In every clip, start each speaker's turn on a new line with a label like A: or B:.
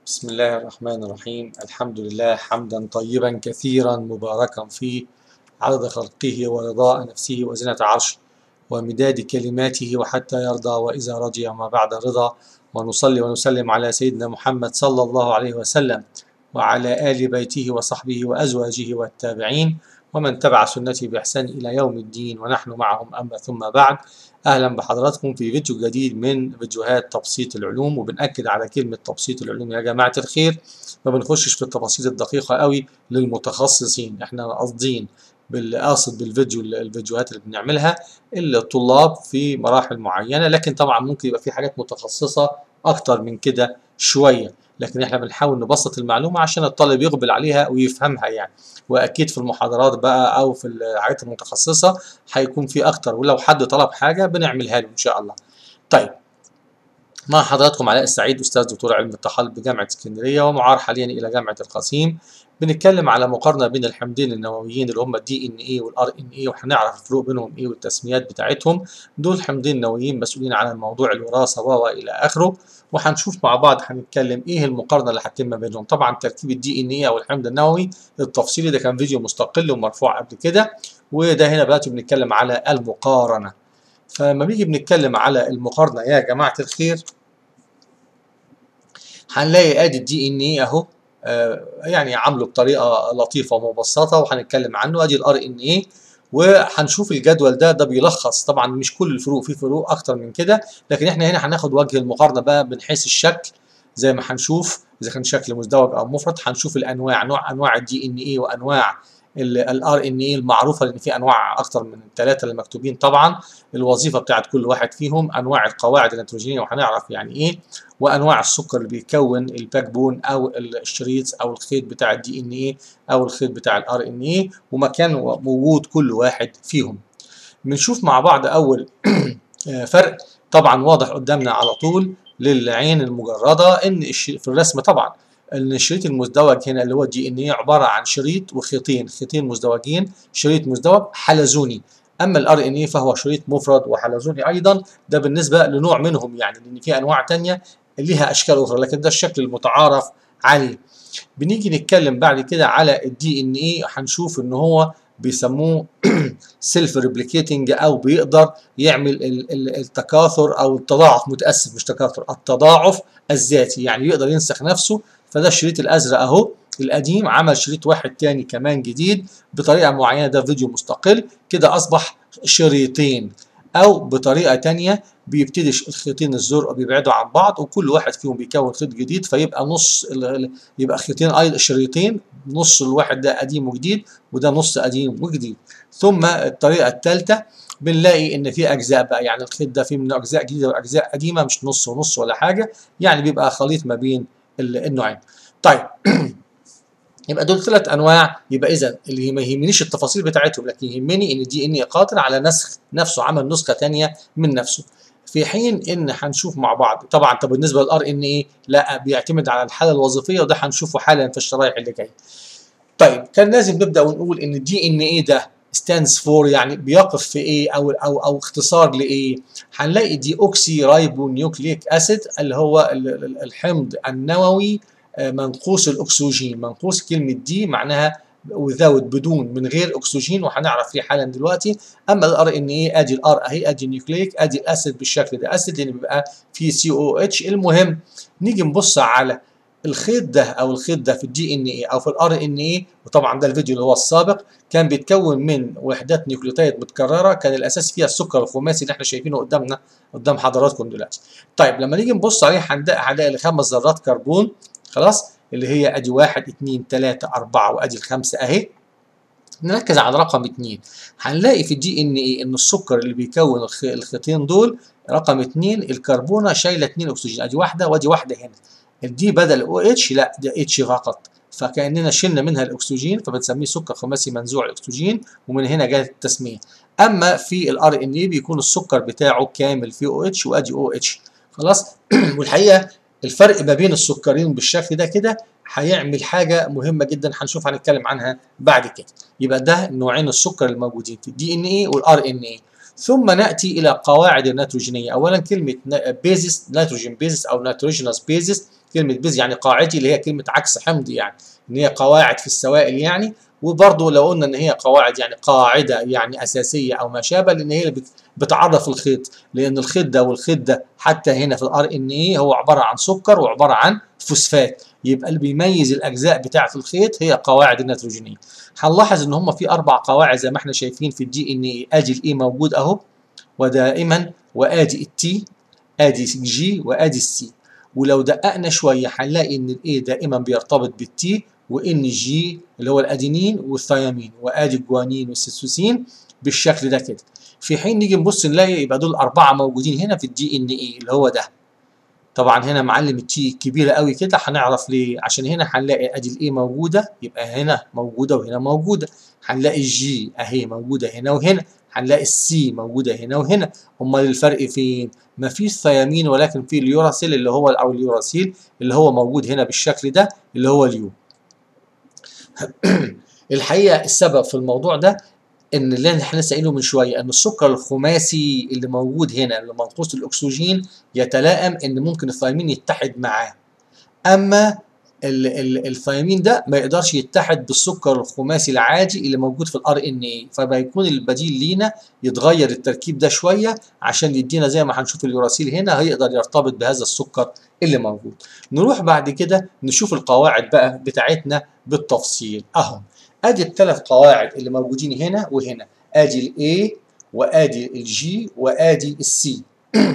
A: بسم الله الرحمن الرحيم الحمد لله حمدا طيبا كثيرا مباركا فيه عدد خلقه ورضاء نفسه وزنة عرشه ومداد كلماته وحتى يرضى وإذا رضي ما بعد رضا ونصلي ونسلم على سيدنا محمد صلى الله عليه وسلم وعلى آل بيته وصحبه وأزواجه والتابعين ومن تبع سنته بإحسان إلى يوم الدين ونحن معهم أما ثم بعد أهلا بحضراتكم في فيديو جديد من فيديوهات تبسيط العلوم وبنأكد على كلمة تبسيط العلوم يا جماعة الخير ما بنخشش في التفاصيل الدقيقة قوي للمتخصصين احنا قاصدين بالقاصد بالفيديو الفيديوهات اللي بنعملها الطلاب في مراحل معينة لكن طبعا ممكن يبقى في حاجات متخصصة أكتر من كده شوية لكن احنا بنحاول نبسط المعلومة عشان الطالب يقبل عليها ويفهمها يعني واكيد في المحاضرات بقى او في الحاجات المتخصصة هيكون في اكتر ولو حد طلب حاجة بنعملها له ان شاء الله طيب مع حضراتكم علاء السعيد استاذ دكتور علم التحالف بجامعة اسكندرية ومعار حاليا الى جامعة القصيم بنتكلم على مقارنة بين الحمضين النوويين اللي هم الدي ان اي والار ان اي وهنعرف الفروق بينهم ايه والتسميات بتاعتهم دول حمضين نوويين مسؤولين عن موضوع الوراثة و الى اخره وهنشوف مع بعض هنتكلم ايه المقارنة اللي هتتم بينهم طبعا تركيب الدي ان اي او الحمض النووي التفصيلي ده كان فيديو مستقل ومرفوع قبل كده وده هنا دلوقتي بنتكلم على المقارنة فلما بنيجي بنتكلم على المقارنة يا جماعة الخير هنلاقي ادي الدي ان اي اهو آه يعني عامله بطريقه لطيفه ومبسطه وهنتكلم عنه ادي الار ان اي وهنشوف الجدول ده ده بيلخص طبعا مش كل الفروق في فروق اكتر من كده لكن احنا هنا هناخد وجه المقارنه بقى من حيث الشكل زي ما هنشوف اذا كان شكل مزدوج او مفرد هنشوف الانواع نوع انواع الدي ان اي وانواع الار ان اي المعروفه لان في انواع اكتر من الثلاثه اللي مكتوبين طبعا الوظيفه بتاعت كل واحد فيهم انواع القواعد النيتروجينيه وهنعرف يعني ايه وانواع السكر اللي بيكون الباك بون او الشريط او الخيط بتاع الدي ان اي او الخيط بتاع الار ان اي ومكان وجود كل واحد فيهم بنشوف مع بعض اول فرق طبعا واضح قدامنا على طول للعين المجرده ان في الرسم طبعا ان الشريط المزدوج هنا اللي هو الدي ان اي عباره عن شريط وخيطين خيطين مزدوجين شريط مزدوج حلزوني اما الار ان اي فهو شريط مفرد وحلزوني ايضا ده بالنسبه لنوع منهم يعني لان في انواع ثانيه ليها اشكال اخرى لكن ده الشكل المتعارف عليه بنيجي نتكلم بعد كده على الدي ان اي هنشوف ان هو بيسموه سيلف ريبليكيتنج او بيقدر يعمل التكاثر او التضاعف متاسف مش تكاثر التضاعف الذاتي يعني يقدر ينسخ نفسه فده الشريط الازرق اهو القديم عمل شريط واحد تاني كمان جديد بطريقه معينه ده فيديو مستقل كده اصبح شريطين او بطريقه تانية بيبتدي الخيطين الزرق بيبعدوا عن بعض وكل واحد فيهم بيكون خيط جديد فيبقى نص يبقى خيطين ايضا شريطين نص الواحد ده قديم وجديد وده نص قديم وجديد ثم الطريقه الثالثه بنلاقي ان في اجزاء بقى يعني الخيط ده فيه منه اجزاء جديده واجزاء قديمه مش نص ونص ولا حاجه يعني بيبقى خليط ما بين النوعين طيب يبقى دول ثلاث انواع يبقى اذا اللي ما يهمنيش التفاصيل بتاعتهم لكن يهمني ان الدي ان قادر على نسخ نفسه عمل نسخه ثانيه من نفسه في حين ان هنشوف مع بعض طبعا طب بالنسبه للار ان ايه لا بيعتمد على الحاله الوظيفيه وده هنشوفه حالا في الشرايح اللي جايه طيب كان لازم نبدا ونقول ان الدي ان ايه ده stands for يعني بيقف في ايه او او او اختصار لايه هنلاقي دي اوكسي رايبو نيوكليك اسيد اللي هو الحمض النووي منقوص الاكسجين منقوص كلمه دي معناها without بدون من غير اكسجين وهنعرف ليه حالا دلوقتي اما الار ان اي ادي الار اهي ادي النيوكليك ادي الاسيد بالشكل ده اسيد لان بيبقى فيه سي او اتش المهم نيجي نبص على الخيط ده او الخيط ده في الدي ان اي او في الار ان اي وطبعا ده الفيديو اللي هو السابق كان بيتكون من وحدات نيوكليوتيد متكرره كان الاساس فيها السكر الخماسي اللي احنا شايفينه قدامنا قدام حضراتكم دلوقتي طيب لما نيجي نبص عليه هنلاقي خمس ذرات كربون خلاص اللي هي ادي واحد اتنين تلاتة اربعة وادي الخمسة اهي نركز على رقم اتنين هنلاقي في الدي ان اي ان السكر اللي بيكون الخيطين دول رقم اتنين الكربونة شايلة اتنين اكسجين ادي واحدة وادي واحدة هنا الدي بدل او اتش لا ده اتش فقط فكاننا شلنا منها الاكسجين فبنسميه سكر خماسي منزوع الاكسجين ومن هنا جت التسميه اما في الار ان اي بيكون السكر بتاعه كامل في او اتش وادي او اتش خلاص والحقيقه الفرق ما بين السكرين بالشكل ده كده هيعمل حاجه مهمه جدا هنشوف هنتكلم عنها بعد كده يبقى ده نوعين السكر الموجودين في الدي ان اي والار ان اي ثم ناتي الى قواعد النيتروجينيه اولا كلمه بيزس نيتروجين بيزس او نيتروجينوس بيزس كلمه بيز يعني قاعدي اللي هي كلمه عكس حمضي يعني ان هي قواعد في السوائل يعني وبرضه لو قلنا ان هي قواعد يعني قاعده يعني اساسيه او ما شابه لان هي اللي بتعرف الخيط لان الخيط ده والخيط ده حتى هنا في الار ان اي هو عباره عن سكر وعباره عن فوسفات يبقى اللي بيميز الاجزاء بتاعه الخيط هي قواعد النيتروجينيه هنلاحظ ان هم في اربع قواعد زي ما احنا شايفين في الدي ان اي ادي الاي موجود اهو ودائما وادي التي ادي جي وادي السي ولو دققنا شويه هنلاقي ان الاي دائما بيرتبط بالتي وان جي اللي هو الادينين والثيامين وادي الجوانين والسيتوسين بالشكل ده كده في حين نيجي نبص نلاقي يبقى دول اربعه موجودين هنا في الدي ان اي اللي هو ده طبعا هنا معلم التي كبيره قوي كده هنعرف ليه عشان هنا هنلاقي ادي الاي موجوده يبقى هنا موجوده وهنا موجوده هنلاقي الجي اهي موجوده هنا وهنا هنلاقي السي موجوده هنا وهنا امال الفرق فين مفيش ثيامين ولكن في اليوراسيل اللي هو او اليوراسيل اللي هو موجود هنا بالشكل ده اللي هو اليو الحقيقه السبب في الموضوع ده ان اللي احنا لسه قايله من شويه ان السكر الخماسي اللي موجود هنا اللي منقوص الاكسجين يتلائم ان ممكن الثيامين يتحد معاه اما الثيامين ده ما يقدرش يتحد بالسكر الخماسي العادي اللي موجود في الار ان اي فبيكون البديل لينا يتغير التركيب ده شويه عشان يدينا زي ما هنشوف اليوراسيل هنا هيقدر يرتبط بهذا السكر اللي موجود نروح بعد كده نشوف القواعد بقى بتاعتنا بالتفصيل اهو ادي الثلاث قواعد اللي موجودين هنا وهنا ادي الاي وادي الجي وادي السي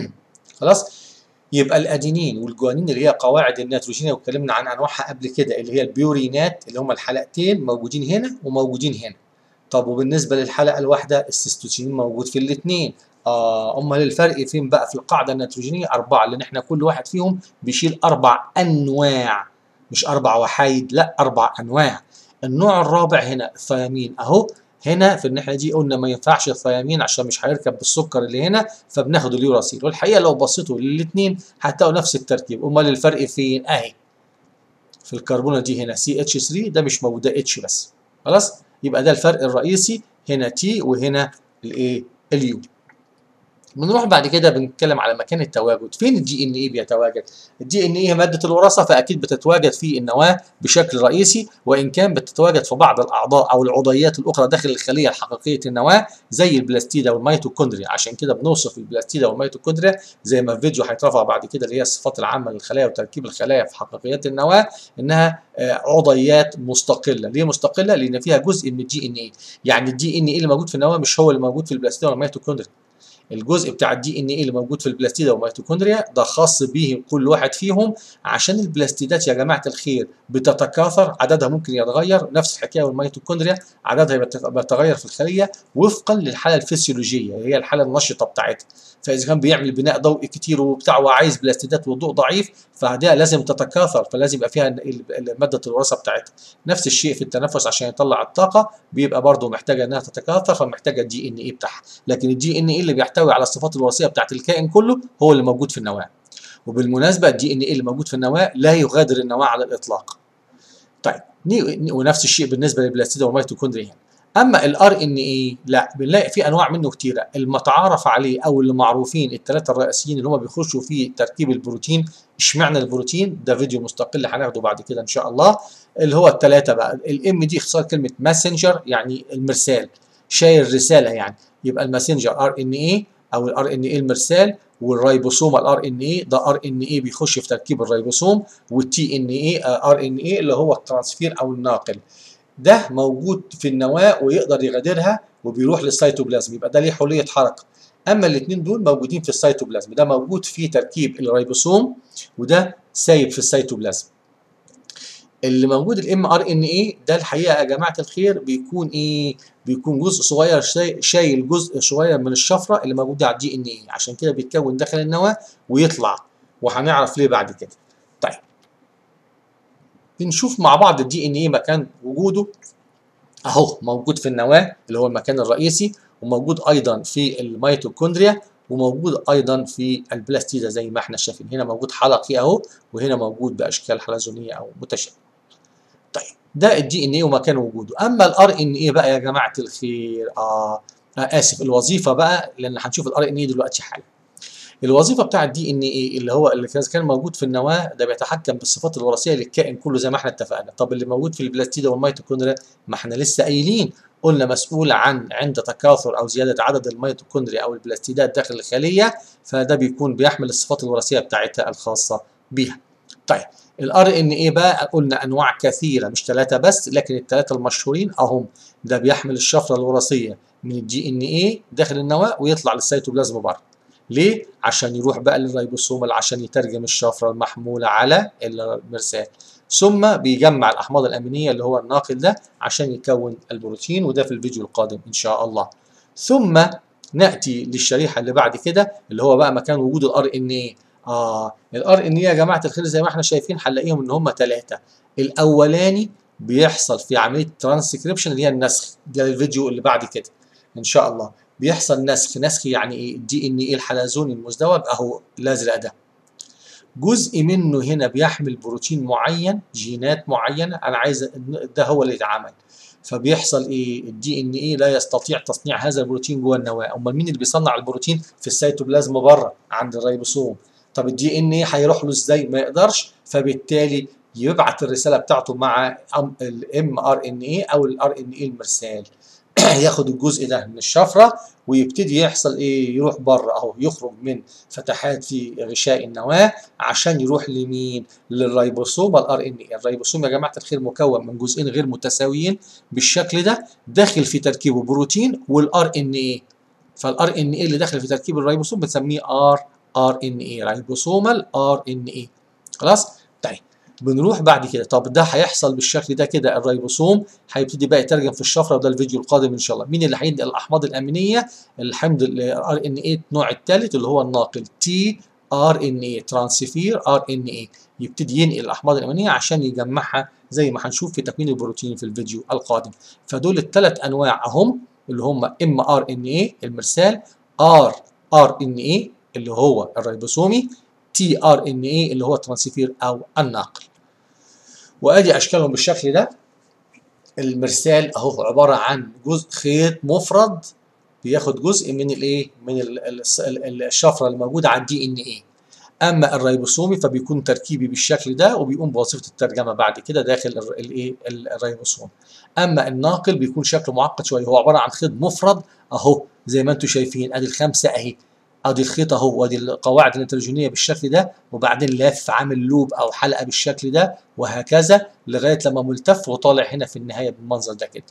A: خلاص يبقى الادينين والجوانين اللي هي قواعد النيتروجينيه واتكلمنا عن انواعها قبل كده اللي هي البيورينات اللي هم الحلقتين موجودين هنا وموجودين هنا طب وبالنسبه للحلقه الواحده السيستوسين موجود في الاثنين اه امال الفرق فين بقى في القاعده النيتروجينيه اربعه لان احنا كل واحد فيهم بيشيل اربع انواع مش اربع وحايد لا اربع انواع النوع الرابع هنا الثيامين اهو هنا في الناحيه دي قلنا ما ينفعش الثيامين عشان مش هيركب بالسكر اللي هنا فبناخد اليوراسيل والحقيقه لو بصيتوا للاثنين هتلاقوا نفس التركيب امال الفرق فين اهي في الكربونه دي هنا سي اتش 3 ده مش موجود ده اتش بس خلاص يبقى ده الفرق الرئيسي هنا تي وهنا الايه اليو بنروح بعد كده بنتكلم على مكان التواجد فين الدي ان اي بيتواجد الدي ان اي هي ماده الوراثه فاكيد بتتواجد في النواه بشكل رئيسي وان كان بتتواجد في بعض الاعضاء او العضيات الاخرى داخل الخليه الحقيقيه النواه زي البلاستيدا والميتوكوندريا عشان كده بنوصف البلاستيدا والميتوكوندريا زي ما الفيديو هيترفع بعد كده اللي هي الصفات العامه للخلايا وتركيب الخلايا في حقيقيات النواه انها عضيات مستقله ليه مستقله لان فيها جزء من الدي ان اي يعني الدي ان اي اللي موجود في النواه مش هو اللي موجود في البلاستيدا والميتوكوندريا الجزء بتاع الدي ان اي اللي موجود في البلاستيدا والميتوكوندريا ده خاص به كل واحد فيهم عشان البلاستيدات يا جماعه الخير بتتكاثر عددها ممكن يتغير نفس الحكايه والميتوكوندريا عددها بيتغير في الخليه وفقا للحاله الفسيولوجيه هي الحاله النشطه بتاعتها فاذا كان بيعمل بناء ضوئي كتير وبتاع وعايز بلاستيدات وضوء ضعيف فده لازم تتكاثر فلازم يبقى فيها ماده الوراثه بتاعتها نفس الشيء في التنفس عشان يطلع الطاقه بيبقى برضه محتاجه انها تتكاثر فمحتاجه الدي ان اي بتاعها لكن الدي ان اي اللي بيحتوي على الصفات الوراثيه بتاعت الكائن كله هو اللي موجود في النواه وبالمناسبه الدي ان اي اللي موجود في النواه لا يغادر النواه على الاطلاق طيب ونفس الشيء بالنسبه للبلاستيدا والميتوكوندريا هنا اما الار ان اي لا بنلاقي في انواع منه كتيره المتعارف عليه او اللي معروفين الثلاثه الرئيسيين اللي هم بيخشوا في تركيب البروتين اشمعنى البروتين ده فيديو مستقل هناخده بعد كده ان شاء الله اللي هو الثلاثه بقى الام دي اختصار كلمه ماسنجر يعني المرسال شايل رساله يعني يبقى الماسنجر ار ان اي او الار ان اي المرسال والريبوسوم الار ان اي ده ار ان اي بيخش في تركيب الريبوسوم والتي ان اي ار ان اي اللي هو الترانسفير او الناقل ده موجود في النواه ويقدر يغادرها وبيروح للسيتوبلازم يبقى ده ليه حريه حركه اما الاثنين دول موجودين في السيتوبلازم ده موجود في تركيب الريبوسوم وده سايب في السيتوبلازم اللي موجود الام ار ان اي ده الحقيقه يا جماعه الخير بيكون ايه بيكون جزء صغير شايل جزء صغير من الشفره اللي موجوده على الدي ان اي عشان كده بيتكون داخل النواه ويطلع وهنعرف ليه بعد كده طيب بنشوف مع بعض الدي ان اي مكان وجوده اهو موجود في النواه اللي هو المكان الرئيسي وموجود ايضا في الميتوكوندريا وموجود ايضا في البلاستيدا زي ما احنا شايفين هنا موجود حلقي اهو وهنا موجود باشكال حلزونيه او متشابهه طيب ده الدي ان اي ومكان وجوده اما الار ان اي بقى يا جماعه الخير آه, اه اسف الوظيفه بقى لان هنشوف الار ان اي دلوقتي حالا الوظيفه بتاع الدي ان ايه اللي هو اللي كان موجود في النواه ده بيتحكم بالصفات الوراثيه للكائن كله زي ما احنا اتفقنا طب اللي موجود في البلاستيدا والميتوكوندريا ما احنا لسه قايلين قلنا مسؤول عن عند تكاثر او زياده عدد الميتوكوندريا او البلاستيدات داخل الخليه فده بيكون بيحمل الصفات الوراثيه بتاعتها الخاصه بيها طيب الار ان ايه بقى قلنا انواع كثيره مش ثلاثه بس لكن الثلاثه المشهورين اهم ده بيحمل الشفره الوراثيه من الدي ان ايه داخل النواه ويطلع للسيتوبلازم بره ليه عشان يروح بقى للريبوسوم عشان يترجم الشفره المحموله على المرسال ثم بيجمع الاحماض الامينيه اللي هو الناقل ده عشان يكون البروتين وده في الفيديو القادم ان شاء الله ثم ناتي للشريحه اللي بعد كده اللي هو بقى مكان وجود الار ان ايه اه الار ان ايه يا جماعه الخير زي ما احنا شايفين هنلاقيهم ان هم ثلاثه الاولاني بيحصل في عمليه ترانسكريبشن اللي هي النسخ ده الفيديو اللي بعد كده ان شاء الله بيحصل نسخ نسخ يعني ايه الدي ان ايه الحلزوني المزدوج اهو الازرق ده جزء منه هنا بيحمل بروتين معين جينات معينه انا عايز ده هو اللي يتعمل فبيحصل ايه الدي ان ايه لا يستطيع تصنيع هذا البروتين جوه النواه امال مين اللي بيصنع البروتين في السيتوبلازم بره عند الريبوسوم طب الدي ان ايه هيروح له ازاي ما يقدرش فبالتالي يبعت الرساله بتاعته مع الام ار ان ايه او الار ان ايه المرسال ياخد الجزء ده من الشفره ويبتدي يحصل ايه يروح بره اهو يخرج من فتحات في غشاء النواه عشان يروح لمين للريبوسوم الار ان اي الريبوسوم يا جماعه الخير مكون من جزئين غير متساويين بالشكل ده داخل في تركيبه بروتين والار ان اي فالار ان اي اللي داخل في تركيب الريبوسوم بنسميه ار ار ان اي ريبوسومال ار ان اي خلاص طيب بنروح بعد كده طب ده هيحصل بالشكل ده كده الريبوسوم هيبتدي بقى يترجم في الشفره وده الفيديو القادم ان شاء الله مين اللي هينقل الاحماض الامينيه الحمض الار ان اي النوع الثالث اللي هو الناقل تي ار ان اي ترانسفير ار ان اي يبتدي ينقل الاحماض الامينيه عشان يجمعها زي ما هنشوف في تكوين البروتين في الفيديو القادم فدول الثلاث انواع اهم اللي هم ام ار ان اي المرسال ار ار ان اي اللي هو الريبوسومي تي ار ان اي اللي هو الترانسفير او الناقل وادي اشكالهم بالشكل ده المرسال اهو عباره عن جزء خيط مفرد بياخد جزء من الايه من الشفره اللي موجوده على الدي ان ايه اما الريبوسومي فبيكون تركيبي بالشكل ده وبيقوم بوظيفه الترجمه بعد كده داخل الايه الريبوسوم اما الناقل بيكون شكله معقد شويه هو عباره عن خيط مفرد اهو زي ما انتم شايفين ادي الخمسه اهي ادي الخيط اهو وادي القواعد النيتروجينيه بالشكل ده وبعدين لف عامل لوب او حلقه بالشكل ده وهكذا لغايه لما ملتف وطالع هنا في النهايه بالمنظر ده كده.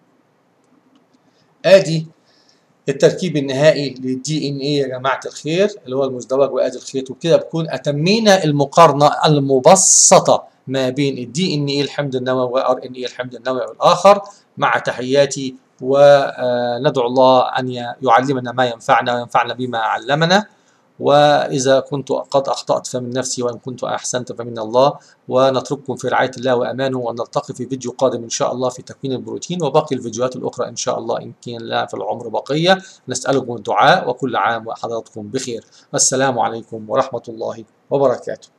A: ادي التركيب النهائي للدي ان اي يا جماعه الخير اللي هو المزدوج وادي الخيط وبكده بكون اتمينا المقارنه المبسطه ما بين الدي ان اي الحمض النووي وار ان اي الحمض النووي الاخر مع تحياتي وندعو الله أن يعلمنا ما ينفعنا وينفعنا بما علمنا وإذا كنت قد أخطأت فمن نفسي وإن كنت أحسنت فمن الله ونترككم في رعاية الله وأمانه ونلتقي في فيديو قادم إن شاء الله في تكوين البروتين وباقي الفيديوهات الأخرى إن شاء الله إن كان لنا في العمر بقية نسألكم الدعاء وكل عام وحضراتكم بخير والسلام عليكم ورحمة الله وبركاته